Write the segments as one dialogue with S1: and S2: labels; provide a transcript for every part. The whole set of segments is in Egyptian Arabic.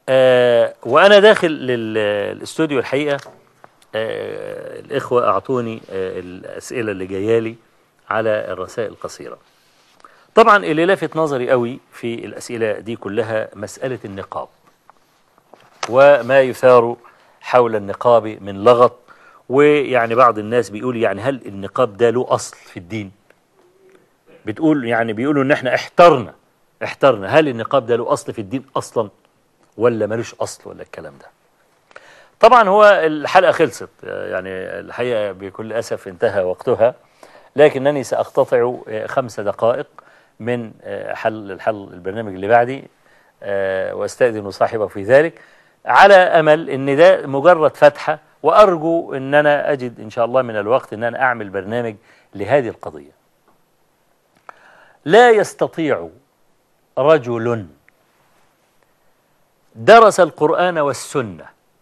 S1: آه وأنا داخل للاستوديو الحقيقة آه الإخوة أعطوني آه الأسئلة اللي جايالي على الرسائل القصيرة طبعا اللي لافت نظري قوي في الأسئلة دي كلها مسألة النقاب وما يثار حول النقاب من لغط ويعني بعض الناس بيقول يعني هل النقاب ده له أصل في الدين بتقول يعني بيقولوا ان احنا احترنا احترنا هل النقاب ده له أصل في الدين أصلا ولا ملوش أصل ولا الكلام ده طبعا هو الحلقة خلصت يعني الحقيقة بكل أسف انتهى وقتها لكنني سأقتطع خمس دقائق من حل الحل البرنامج اللي بعدي واستأذن صاحبه في ذلك على أمل أن ده مجرد فتحة وأرجو أن أنا أجد إن شاء الله من الوقت أن أنا أعمل برنامج لهذه القضية لا يستطيع رجل درس القرآن والسنة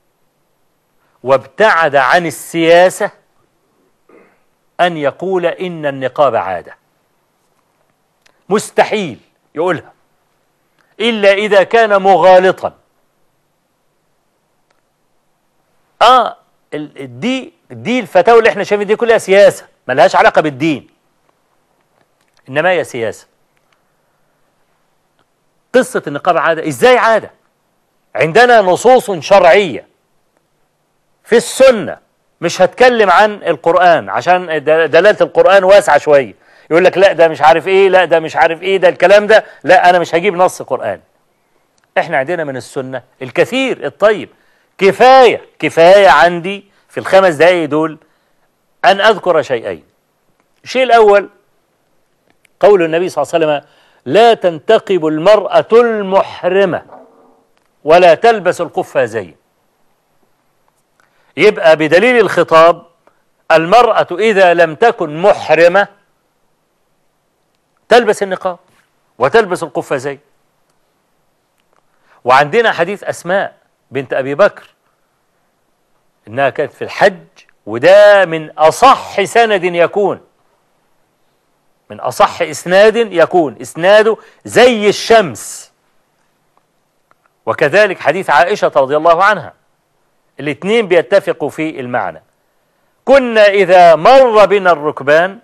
S1: وابتعد عن السياسة أن يقول إن النقاب عادة مستحيل يقولها إلا إذا كان مغالطا آه دي دي الفتاوى اللي احنا شايفين دي كلها سياسة ملهاش علاقة بالدين إنما هي سياسة قصة النقاب عادة إزاي عادة عندنا نصوص شرعية في السنة مش هتكلم عن القرآن عشان دلالة القرآن واسعة شوية يقول لك لا ده مش عارف ايه لا ده مش عارف ايه ده الكلام ده لا انا مش هجيب نص قرآن احنا عندنا من السنة الكثير الطيب كفاية كفاية عندي في الخمس دقايق دول أن أذكر شيئين الشيء الأول قول النبي صلى الله عليه وسلم لا تنتقب المرأة المحرمة ولا تلبس القفازين يبقى بدليل الخطاب المرأة إذا لم تكن محرمة تلبس النقاب وتلبس القفازين وعندنا حديث أسماء بنت أبي بكر إنها كانت في الحج وده من أصح سند يكون من أصح إسناد يكون إسناده زي الشمس وكذلك حديث عائشة رضي الله عنها الاثنين بيتفقوا في المعنى كنا إذا مر بنا الركبان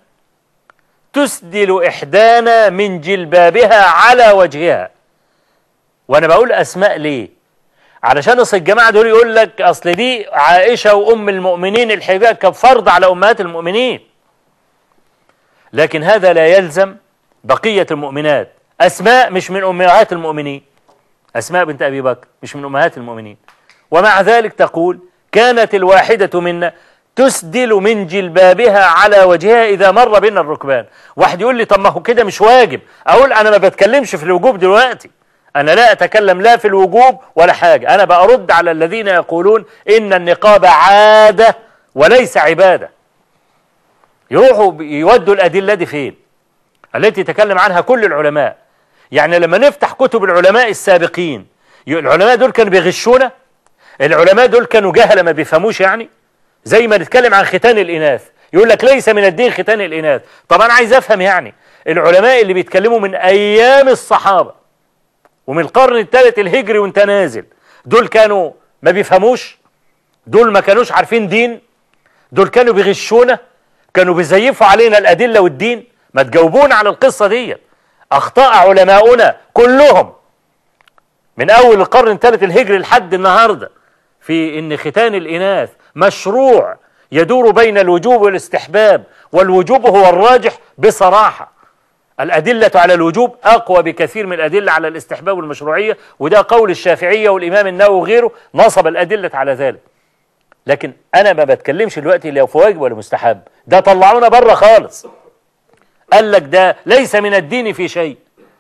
S1: تسدل إحدانا من جلبابها على وجهها وأنا بقول أسماء ليه علشان أصل الجماعة دول يقول لك أصل دي عائشة وأم المؤمنين الحجاب كان فرض على أمهات المؤمنين لكن هذا لا يلزم بقية المؤمنات أسماء مش من أمهات المؤمنين أسماء بنت أبي بكر مش من أمهات المؤمنين ومع ذلك تقول كانت الواحدة منا تسدل من جلبابها على وجهها إذا مر بنا الركبان واحد يقول لي طب ما هو كده مش واجب أقول أنا ما بتكلمش في الوجوب دلوقتي أنا لا أتكلم لا في الوجوب ولا حاجة أنا بأرد على الذين يقولون إن النقاب عادة وليس عبادة يروحوا يودوا الأدلة دي فين التي تكلم عنها كل العلماء يعني لما نفتح كتب العلماء السابقين العلماء دول كانوا بيغشونا العلماء دول كانوا جهلة ما بيفهموش يعني زي ما نتكلم عن ختان الإناث يقول لك ليس من الدين ختان الإناث طب أنا عايز أفهم يعني العلماء اللي بيتكلموا من أيام الصحابة ومن القرن الثالث الهجري وانت نازل دول كانوا ما بيفهموش دول ما كانوش عارفين دين دول كانوا بيغشونا كانوا بيزيفوا علينا الأدلة والدين ما تجاوبونا على القصة دي أخطاء علماؤنا كلهم من أول القرن الثالث الهجري لحد النهاردة في إن ختان الإناث مشروع يدور بين الوجوب والاستحباب والوجوب هو الراجح بصراحة الأدلة على الوجوب أقوى بكثير من الأدلة على الاستحباب والمشروعية وده قول الشافعية والإمام النووي وغيره نصب الأدلة على ذلك لكن أنا ما بتكلمش دلوقتي لو في واجب ولا مستحب ده طلعونا بره خالص قال لك ده ليس من الدين في شيء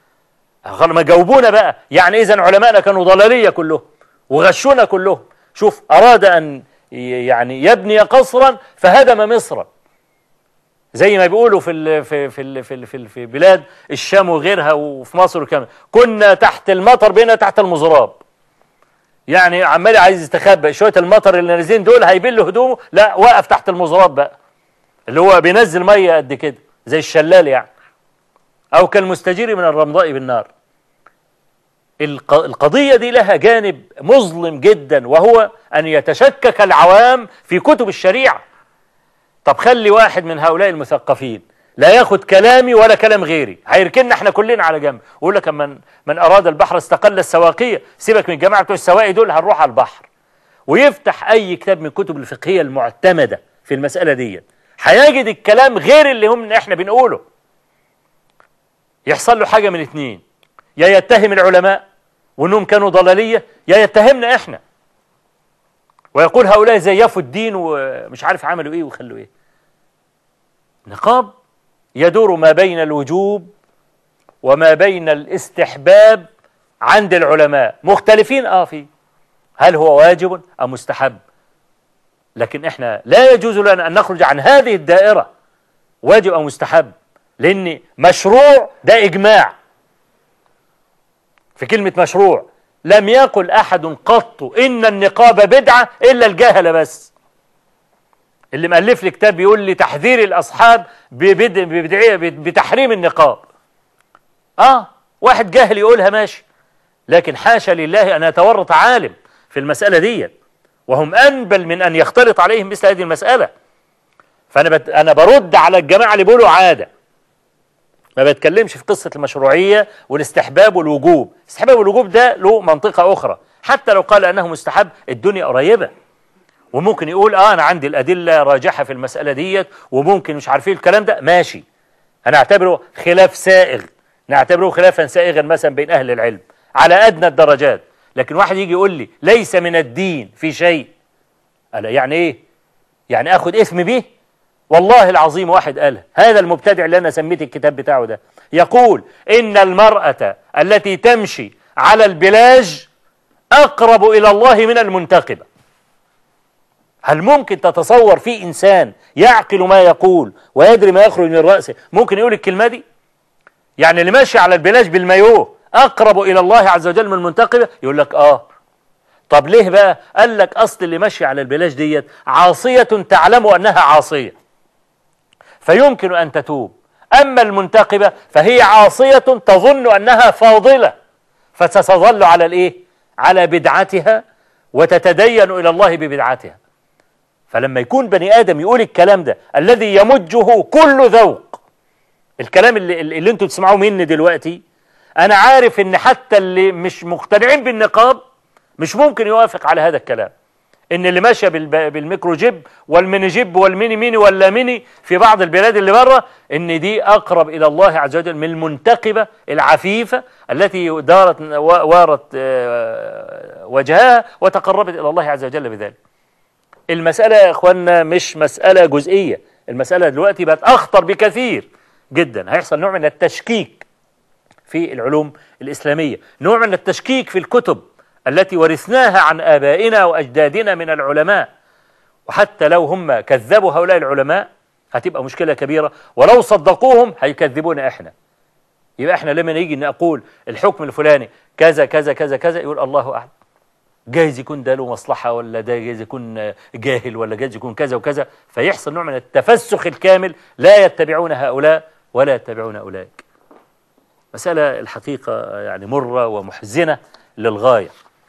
S1: ما جاوبونا بقى يعني إذا علماءنا كانوا ضلالية كلهم وغشونا كلهم شوف أراد أن يعني يبني قصرا فهدم مصرا زي ما بيقولوا في ال في في ال في ال في, ال في بلاد الشام وغيرها وفي مصر وكمان كنا تحت المطر بينا تحت المزراب يعني عمال عايز يستخبى شويه المطر اللي نازلين دول هيبلوا هدومه لا وقف تحت المزراب بقى اللي هو بينزل ميه قد كده زي الشلال يعني او كالمستجير من الرمضاء بالنار القضية دي لها جانب مظلم جدا وهو أن يتشكك العوام في كتب الشريعة طب خلي واحد من هؤلاء المثقفين لا ياخد كلامي ولا كلام غيري هيركننا احنا كلنا على جنب ويقول لك من من اراد البحر استقل السواقيه سيبك من الجماعه بتوع السواقي دول هنروح على البحر ويفتح اي كتاب من الكتب الفقهيه المعتمده في المساله دي هيجد الكلام غير اللي هم احنا بنقوله يحصل له حاجه من اتنين يا يتهم العلماء وانهم كانوا ضلاليه يا يتهمنا احنا ويقول هؤلاء زيفوا الدين ومش عارف عملوا ايه وخلوا ايه نقاب يدور ما بين الوجوب وما بين الاستحباب عند العلماء مختلفين اه فيه هل هو واجب ام مستحب لكن احنا لا يجوز لنا ان نخرج عن هذه الدائره واجب او مستحب لان مشروع ده اجماع في كلمه مشروع لم يقل احد قط ان النقاب بدعه الا الجهله بس اللي مؤلف لي كتاب بيقول لي تحذير الاصحاب ببدعيه بتحريم النقاب اه واحد جاهل يقولها ماشي لكن حاشا لله ان يتورط عالم في المساله دي وهم انبل من ان يختلط عليهم مثل هذه المساله فانا بت... انا برد على الجماعه اللي بيقولوا عاده ما بتكلمش في قصه المشروعيه والاستحباب والوجوب الاستحباب والوجوب ده له منطقه اخرى حتى لو قال انه مستحب الدنيا قريبه وممكن يقول اه انا عندي الادله راجحه في المساله ديت وممكن مش عارفين الكلام ده ماشي انا اعتبره خلاف سائغ نعتبره خلافا سائغا مثلا بين اهل العلم على ادنى الدرجات لكن واحد يجي يقول لي ليس من الدين في شيء ألا يعني ايه يعني اخد اسم به والله العظيم واحد قالها هذا المبتدع اللي انا سميت الكتاب بتاعه ده يقول ان المرأة التي تمشي على البلاج اقرب الى الله من المنتقبة هل ممكن تتصور في إنسان يعقل ما يقول ويدري ما يخرج من رأسه ممكن يقول الكلمة دي يعني اللي ماشي على البلاج بالمايوه أقرب إلى الله عز وجل من المنتقبة يقول لك آه طب ليه بقى قال لك أصل اللي ماشي على البلاج ديت عاصية تعلم أنها عاصية فيمكن أن تتوب أما المنتقبة فهي عاصية تظن أنها فاضلة فستظل على الإيه على بدعتها وتتدين إلى الله ببدعتها فلما يكون بني آدم يقول الكلام ده الذي يمجه كل ذوق الكلام اللي, اللي انتوا تسمعوه مني دلوقتي انا عارف ان حتى اللي مش مقتنعين بالنقاب مش ممكن يوافق على هذا الكلام ان اللي ماشيه بالميكرو جيب والميني جيب والميني ميني ولا ميني في بعض البلاد اللي بره ان دي اقرب الى الله عز وجل من المنتقبه العفيفه التي دارت وارت آه، وجهها وتقربت الى الله عز وجل بذلك المسألة يا إخواننا مش مسألة جزئية المسألة دلوقتي بقت أخطر بكثير جدا هيحصل نوع من التشكيك في العلوم الإسلامية نوع من التشكيك في الكتب التي ورثناها عن آبائنا وأجدادنا من العلماء وحتى لو هم كذبوا هؤلاء العلماء هتبقى مشكلة كبيرة ولو صدقوهم هيكذبونا إحنا يبقى إحنا لما نيجي نقول الحكم الفلاني كذا كذا كذا كذا يقول الله أعلم جايز يكون ده له مصلحة ولا ده جايز يكون جاهل ولا جايز يكون كذا وكذا فيحصل نوع من التفسخ الكامل لا يتبعون هؤلاء ولا يتبعون أولئك مسألة الحقيقة يعني مرة ومحزنة للغاية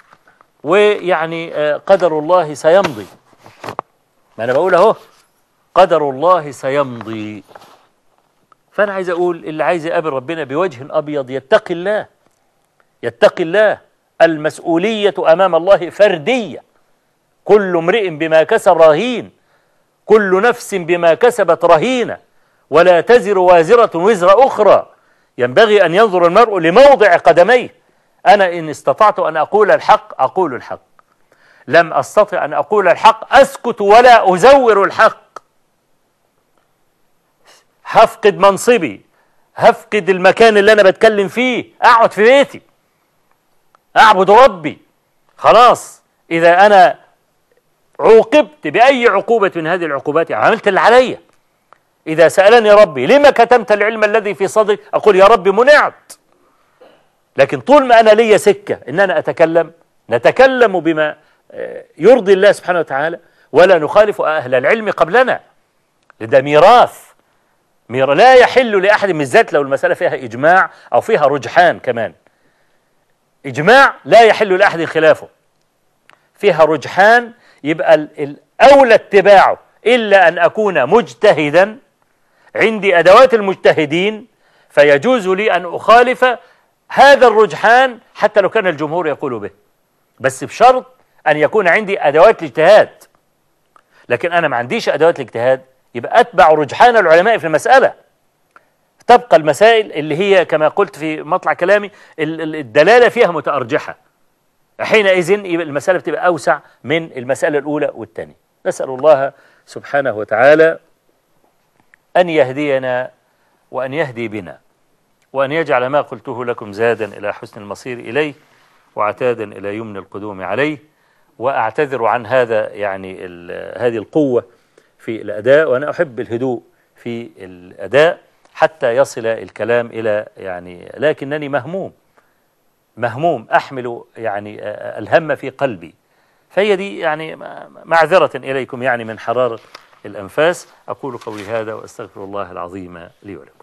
S1: ويعني آه، قدر الله سيمضي ما أنا بقول أهو قدر الله سيمضي فأنا عايز أقول اللي عايز يقابل ربنا بوجه أبيض يتقي الله يتقي الله المسؤولية أمام الله فردية كل امرئ بما كسب رهين كل نفس بما كسبت رهينة ولا تزر وازرة وزر أخرى ينبغي أن ينظر المرء لموضع قدميه أنا إن استطعت أن أقول الحق أقول الحق لم أستطع أن أقول الحق أسكت ولا أزور الحق هفقد منصبي هفقد المكان اللي أنا بتكلم فيه أقعد في بيتي أعبد ربي خلاص إذا أنا عوقبت بأي عقوبة من هذه العقوبات عملت اللي عليا إذا سألني ربي لما كتمت العلم الذي في صدري أقول يا ربي منعت لكن طول ما أنا لي سكة إن أنا أتكلم نتكلم بما آه، يرضي الله سبحانه وتعالى ولا نخالف أهل العلم قبلنا ده ميراث ميراث لا يحل لأحد من الذات لو المسألة فيها إجماع أو فيها رجحان كمان إجماع لا يحل لأحد خلافه فيها رجحان يبقى الأولى اتباعه إلا أن أكون مجتهدا عندي أدوات المجتهدين فيجوز لي أن أخالف هذا الرجحان حتى لو كان الجمهور يقول به بس بشرط أن يكون عندي أدوات الاجتهاد لكن أنا ما عنديش أدوات الاجتهاد يبقى أتبع رجحان العلماء في المسألة تبقى المسائل اللي هي كما قلت في مطلع كلامي الدلالة فيها متأرجحة حينئذ المسألة بتبقى أوسع من المسألة الأولى والثانية نسأل الله سبحانه وتعالى أن يهدينا وأن يهدي بنا وأن يجعل ما قلته لكم زادا إلى حسن المصير إليه وعتادا إلى يمن القدوم عليه وأعتذر عن هذا يعني هذه القوة في الأداء وأنا أحب الهدوء في الأداء حتى يصل الكلام إلى يعني لكنني مهموم مهموم أحمل يعني الهم في قلبي فهي دي يعني معذرة إليكم يعني من حرارة الأنفاس أقول قولي هذا وأستغفر الله العظيم لي ولكم